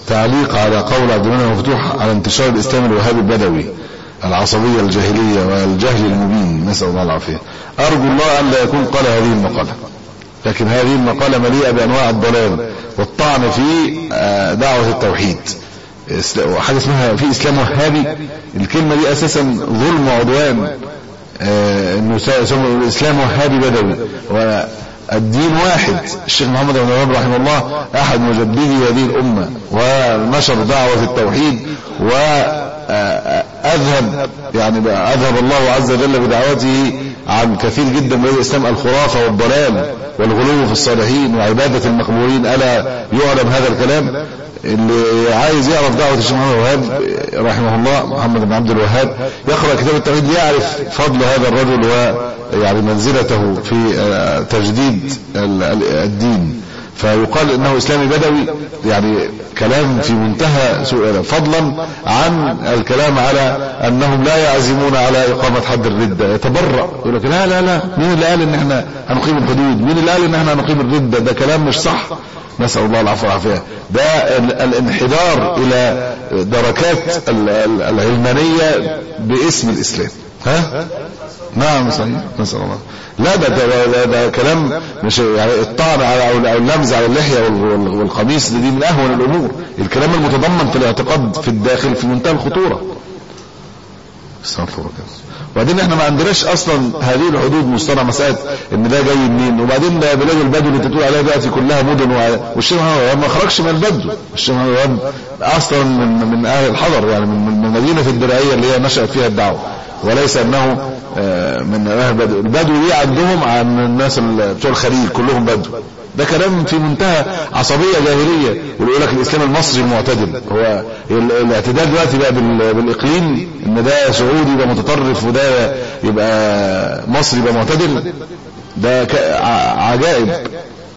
تعليق على قول عبد المنعم مفتوح على انتشار الاسلام الوهابي البدوي العصبية الجاهلية والجهل المبين نسأل الله العافية أرجو الله أن لا يكون قال هذه المقالة لكن هذه المقالة مليئة بأنواع الضلال والطعن في آه، دعوة التوحيد وحاجة اسمها في إسلام وهابي الكلمة دي أساسا ظلم وعدوان آه، انه الاسلام وهابي بدوي والدين واحد الشيخ محمد بن عمر رحمه الله احد مجددي هذه الامه ونشر دعوه التوحيد و اذهب يعني اذهب الله عز وجل بدعوته عن كثير جدا من الاسلام الخرافه والضلال والغلو في الصالحين وعباده المقبورين الا يعلم هذا الكلام اللي عايز يعرف دعوة الشيخ محمد الوهاب رحمه الله محمد بن عبد الوهاب يقرأ كتاب التوحيد يعرف فضل هذا الرجل ويعني منزلته في تجديد الدين فيقال انه اسلامي بدوي يعني كلام في منتهى سوء فضلا عن الكلام على انهم لا يعزمون على اقامة حد الردة يتبرأ يقول لك لا لا لا مين اللي قال ان احنا هنقيم الحدود مين اللي قال ان احنا هنقيم الردة ده كلام مش صح نسأل الله العفو والعافية ده الانحدار الى دركات العلمانية باسم الاسلام ها نعم صحيح نسأل الله لا ده ده, ده, ده كلام مش يعني الطعن على او اللمز على اللحيه والقميص دي, دي من اهون الامور الكلام المتضمن في الاعتقاد في الداخل في منتهى الخطوره استغفر الله وبعدين احنا ما عندناش اصلا هذه الحدود مصطلح مساله ان ده جاي منين وبعدين ده بلاد البدو اللي انت بتقول عليها دلوقتي كلها مدن والشيخ محمد ما خرجش من البدو الشيخ محمد اصلا من من اهل الحضر يعني من من مدينه الدرعيه اللي هي نشات فيها الدعوه وليس انه آه، من اهل البدو البدو دي عندهم عن الناس بتوع الخليج كلهم بدو ده كلام في منتهى عصبية جاهلية ويقول لك الإسلام المصري المعتدل هو الاعتدال دلوقتي بقى بالإقليم إن ده سعودي يبقى متطرف وده يبقى مصري يبقى معتدل ده عجائب